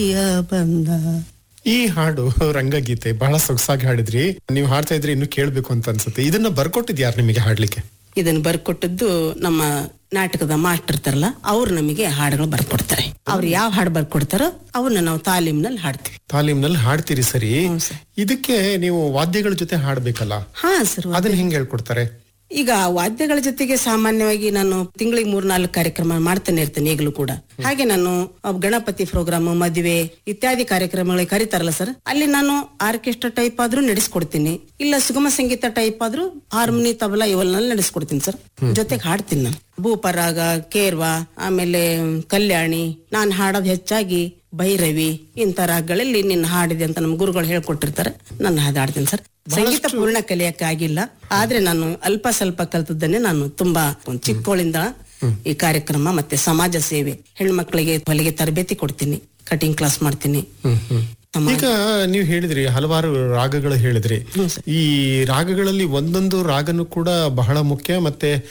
ಬಂದ ಈ ಹಾಡು ರಂಗಗೀತೆ ಬಹಳ ಸೊಗಸಾಗಿ ಹಾಡಿದ್ರಿ ನೀವು ಹಾಡ್ತಾ ಇದ್ರೆ ಇನ್ನು ಕೇಳ್ಬೇಕು ಅಂತ ಅನ್ಸುತ್ತೆ ಇದನ್ನ ಬರ್ಕೊಟ್ಟಿದ್ ಯಾರು ನಿಮಗೆ ಹಾಡ್ಲಿಕ್ಕೆ ಇದನ್ನ ಬರ್ಕೊಟ್ಟದ್ದು ನಮ್ಮ ನಾಟಕದ ಮಾಸ್ಟರ್ ಇರ್ತಾರಲ್ಲ ಅವ್ರು ನಮಗೆ ಹಾಡುಗಳು ಬರ್ಕೊಡ್ತಾರೆ ಅವ್ರು ಯಾವ ಹಾಡು ಬರ್ಕೊಡ್ತಾರೋ ಅವನ್ನ ನಾವು ತಾಲೀಮ್ನಲ್ಲಿ ಹಾಡ್ತೀವಿ ತಾಲೀಮ್ನಲ್ಲಿ ಹಾಡ್ತೀರಿ ಸರಿ ಹ್ಞೂ ಸರ್. ಇದಕ್ಕೆ ನೀವು ವಾದ್ಯಗಳ ಜೊತೆ ಹಾಡ್ಬೇಕಲ್ಲ ಹಾ ಸರ್ ಅದನ್ನ ಹೆಂಗ್ ಹೇಳ್ಕೊಡ್ತಾರೆ ಈಗ ವಾದ್ಯಗಳ ಜೊತೆಗೆ ಸಾಮಾನ್ಯವಾಗಿ ನಾನು ತಿಂಗಳಿಗೆ ಮೂರ್ನಾಲ್ಕು ಕಾರ್ಯಕ್ರಮ ಮಾಡ್ತಾನೆ ಇರ್ತೇನೆ ಈಗಲೂ ಕೂಡ ಹಾಗೆ ನಾನು ಅಹ್, ಗಣಪತಿ ಪ್ರೋಗ್ರಾಮ್ ಮದುವೆ ಇತ್ಯಾದಿ ಕಾರ್ಯಕ್ರಮಗಳಿಗೆ ಕರೀತಾರಲ್ಲ ಸರ್ ಅಲ್ಲಿ ನಾನು ಆರ್ಕೆಸ್ಟ್ರಾ ಟೈಪ್ ಆದ್ರೂ ನಡೆಸ್ಕೊಡ್ತೀನಿ ಇಲ್ಲ ಸುಗಮ ಸಂಗೀತ ಟೈಪ್ ಆದ್ರೂ ಹಾರ್ಮೋನಿ ತಬಲಾ ಇವೆಲ್ಲ ನಡೆಸ್ಕೊಡ್ತೀನಿ ಸರ್ ಜೊತೆಗೆ ಹಾಡ್ತೀನಿ ನಾನು ಭೂಪರಾಗ ಕೇರ್ವಾ ಆಮೇಲೆ ಕಲ್ಯಾಣಿ ನಾನು ಹಾಡೋದು ಹೆಚ್ಚಾಗಿ ಭೈರವಿ ಇಂಥ ರಾಗಗಳಲ್ಲಿ ನಿನ್ನ ಹಾಡಿದೆ ಅಂತ ನಮ್ಮ ಗುರುಗಳು ಹೇಳ್ಕೊಟ್ಟಿರ್ತಾರೆ ನಾನು ಹಾಡಾಡ್ತೀನಿ ಸರ್ ಸಂಗೀತ ಪೂರ್ಣ ಕಲಿಯಕ್ಕೆ ಆಗಿಲ್ಲ ಆದ್ರೆ ನಾನು ಅಲ್ಪ ಸ್ವಲ್ಪ ಕಲ್ತದ್ದನ್ನೇ ನಾನು ತುಂಬಾ ಒಂದ್ ಚಿಕ್ಕವಳಿಂದ ಈ ಕಾರ್ಯಕ್ರಮ ಮತ್ತೆ ಸಮಾಜ ಸೇವೆ ಹೆಣ್ಮಕ್ಳಿಗೆ ಹೊಲಿಗೆ ತರಬೇತಿ ಕೊಡ್ತೀನಿ ಕಟಿಂಗ್ ಕ್ಲಾಸ್ ಮಾಡ್ತೀನಿ ಸಮಾಜ ಈಗ ನೀವು ಹೇಳಿದ್ರಿ ಹಲವಾರು ರಾಗಗಳು ಹೇಳಿದ್ರಿ ಈ ರಾಗಗಳಲ್ಲಿ ಒಂದೊಂದು ರಾಗನು ಕೂಡ ಬಹಳ ಮುಖ್ಯ ಮತ್ತೆ